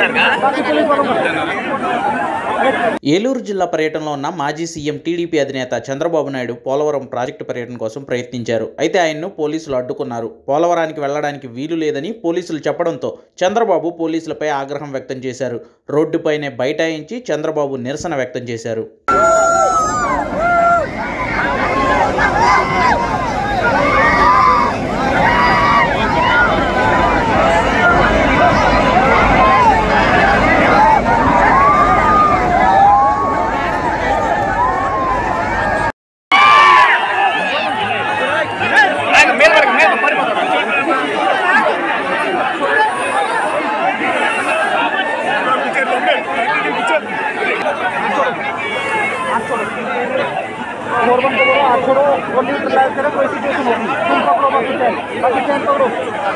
ఏలూరు జిల్లా పర్యటనలో ఉన్న మాజీ సీఎం టీడీపీ అధినేత చంద్రబాబు నాయుడు పోలవరం ప్రాజెక్టు పర్యటన కోసం ప్రయత్నించారు అయితే ఆయన్ను పోలీసులు అడ్డుకున్నారు పోలవరానికి వెళ్లడానికి వీలు లేదని పోలీసులు చెప్పడంతో చంద్రబాబు పోలీసులపై ఆగ్రహం వ్యక్తం చేశారు రోడ్డుపైనే బైఠాయించి చంద్రబాబు నిరసన వ్యక్తం చేశారు गवर्नमेंट को बोलो हाथ छोड़ो वो न्यूट्रलाइज करो कोई सिचुएशन होगी तुम पकड़ो बाकी चैन बाकी चैन पकड़ो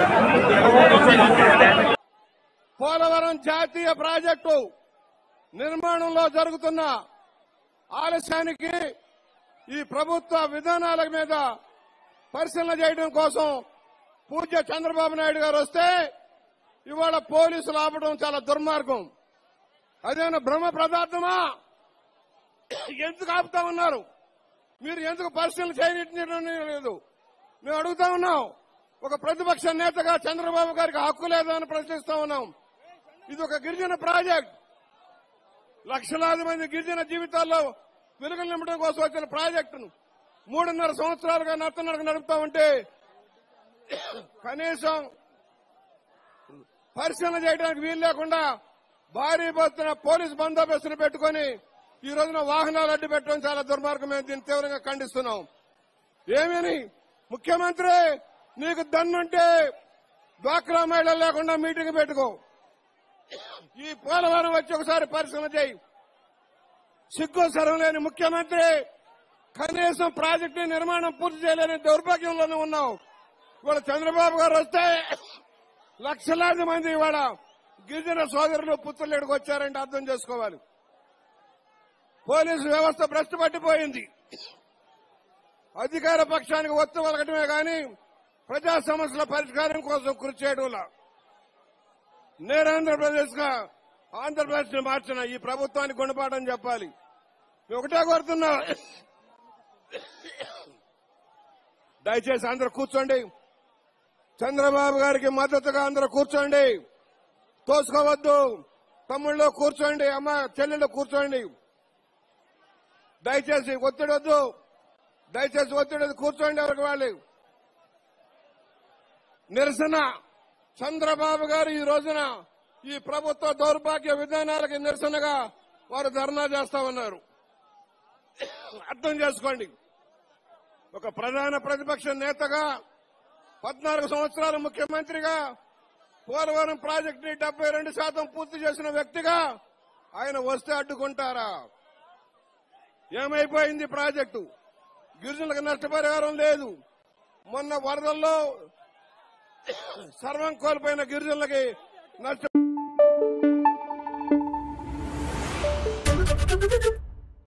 పోలవరం జాతీయ ప్రాజెక్టు నిర్మాణంలో జరుగుతున్న ఆలస్యానికి ఈ ప్రభుత్వ విధానాల మీద పరిశీలన చేయడం కోసం పూజ్య చంద్రబాబు నాయుడు గారు వస్తే ఇవాళ పోలీసులు ఆపడం చాలా దుర్మార్గం అదేనా బ్రహ్మ పదార్థమా ఎందుకు ఆపుతా ఉన్నారు మీరు ఎందుకు పరిశీలన చేయడం లేదు మేము అడుగుతా ఉన్నాం ఒక ప్రతిపక్ష నేతగా చంద్రబాబు గారికి హక్కు లేదా అని ప్రశ్నిస్తా ఉన్నాం ఇది ఒక గిరిజన ప్రాజెక్ట్ లక్షలాది మంది గిరిజన జీవితాల్లో వెలుగులు నింపడం కోసం వచ్చిన ప్రాజెక్టును మూడున్నర సంవత్సరాలుగా నత్తనడక నడుపుతా ఉంటే కనీసం పరిశీలన చేయడానికి వీలు లేకుండా భారీ భర్తన పోలీసు బందోబస్తును పెట్టుకొని ఈ రోజున వాహనాలు అడ్డు పెట్టడం చాలా దుర్మార్గం మేము దీన్ని తీవ్రంగా ఖండిస్తున్నాం ఏమని ముఖ్యమంత్రి నీకు దన్నుంటే డ్వాక్రా మహిళలు లేకుండా మీటింగ్ పెట్టుకో ఈ పోలవరం వచ్చి ఒకసారి పరిశీలన చేయి సిగ్గు సరం లేని ముఖ్యమంత్రి కనీసం ప్రాజెక్టు నిర్మాణం పూర్తి చేయలేని దౌర్భాగ్యంలోనే ఉన్నావు ఇవాళ చంద్రబాబు గారు వస్తే లక్షలాది మంది ఇవాళ గిరిజన సోదరులు పుత్రులు వచ్చారంటే అర్థం చేసుకోవాలి పోలీసు వ్యవస్థ భ్రష్టు పట్టిపోయింది అధికార పక్షానికి ఒత్తు వలకటమే గాని ప్రజా సమస్యల పరిష్కారం కోసం కృషి చేయడంలా నేను ఆంధ్రప్రదేశ్ గా ఆంధ్రప్రదేశ్ ని మార్చిన ఈ ప్రభుత్వానికి గుణపాఠం చెప్పాలి మేము ఒకటే కోరుతున్నా దయచేసి అందరూ కూర్చోండి చంద్రబాబు గారికి మద్దతుగా అందరూ కూర్చోండి తోసుకోవద్దు తమ్ముళ్ళు కూర్చోండి అమ్మ చెల్లెళ్ళు కూర్చోండి దయచేసి ఒత్తిడి వద్దు దయచేసి ఒత్తిడి వద్దు. కూర్చోండి ఎవరికి వాళ్ళు నిరసన చంద్రబాబు గారు ఈ రోజున ఈ ప్రభుత్వ దౌర్భాగ్య విధానాలకి నిరసనగా వారు ధర్నా చేస్తా ఉన్నారు అర్థం చేసుకోండి ఒక ప్రధాన ప్రతిపక్ష నేతగా పద్నాలుగు సంవత్సరాలు ముఖ్యమంత్రిగా పోలవరం ప్రాజెక్టు ని డెబ్బై రెండు శాతం పూర్తి చేసిన వ్యక్తిగా ఆయన వస్తే అడ్డుకుంటారా ఏమైపోయింది ప్రాజెక్టు గిరిజనులకు నష్టపరిహారం లేదు మొన్న వరదల్లో సర్వం కోల్పోయిన గిరిజనులకి నష్ట